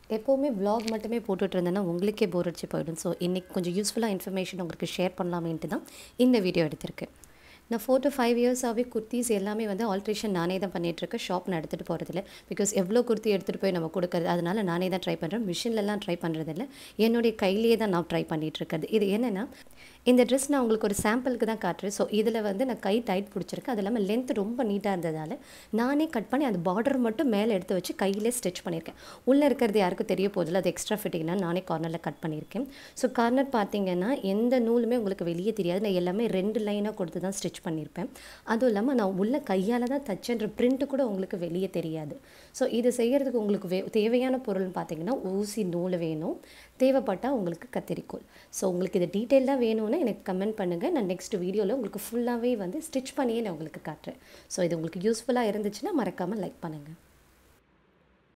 எப்போவுமே vlog மட்டுமே போட்டுட்டு இருந்தேன்னா உங்களுக்கே போர் அடிச்சு போயிடும் ஸோ இன்றைக்கி கொஞ்சம் யூஸ்ஃபுல்லாக இன்ஃபர்மேஷன் உங்களுக்கு ஷேர் பண்ணலாமேன்ட்டு தான் இந்த வீடியோ எடுத்திருக்கேன் நான் ஃபோர் டு ஃபைவ் இயர்ஸாகவே குர்த்திஸ் எல்லாமே வந்து ஆல்ட்ரேஷன் நானே தான் பண்ணிகிட்ருக்கேன் ஷாப் நான் எடுத்துகிட்டு போகிறதில்ல பிகாஸ் எவ்வளோ குர்த்தி எடுத்துகிட்டு போய் நம்ம கொடுக்குறது அதனால நானே தான் ட்ரை பண்ணுறேன் மிஷின்லலாம் ட்ரை பண்ணுறதில்ல என்னுடைய கையிலேயே தான் நான் ட்ரை பண்ணிகிட்டு இருக்கிறது இது என்னென்னா இந்த ட்ரெஸ் நான் உங்களுக்கு ஒரு சாம்பிளுக்கு தான் காட்டுறேன் ஸோ இதில் வந்து நான் கை டைட் பிடிச்சிருக்கேன் அது இல்லாமல் லென்த் ரொம்ப நீட்டாக இருந்ததால் நானே கட் பண்ணி அந்த பார்டர் மட்டும் மேலே எடுத்து வச்சு கையிலே ஸ்டிச் பண்ணியிருக்கேன் உள்ளே இருக்கிறது யாருக்கும் தெரிய போதில்ல அது எக்ஸ்ட்ரா ஃபிட்டிங்னா நானே கார்னரில் கட் பண்ணியிருக்கேன் ஸோ கார்னர் பார்த்தீங்கன்னா எந்த நூலுமே உங்களுக்கு வெளியே தெரியாது நான் எல்லாமே ரெண்டு லைனாக கொடுத்து தான் ஸ்டிச் பண்ணியிருப்பேன் அதுவும் இல்லாமல் நான் உள்ள கையால் தான் தச்சன்ற பிரிண்ட்டு கூட உங்களுக்கு வெளியே தெரியாது ஸோ இது செய்கிறதுக்கு உங்களுக்கு வே தேவையான பொருள்னு பார்த்தீங்கன்னா ஊசி நூல் வேணும் தேவைப்பட்டால் உங்களுக்கு கத்திரிக்கோல் ஸோ உங்களுக்கு இது டீட்டெயிலாக வேணும்னா எனக்கு கமெண்ட் பண்ணுங்கள் நான் நெக்ஸ்ட் வீடியோவில் உங்களுக்கு ஃபுல்லாகவே வந்து ஸ்டிச் பண்ணியே நான் உங்களுக்கு காட்டுறேன் ஸோ இது உங்களுக்கு யூஸ்ஃபுல்லாக இருந்துச்சுன்னா மறக்காமல் லைக் பண்ணுங்கள்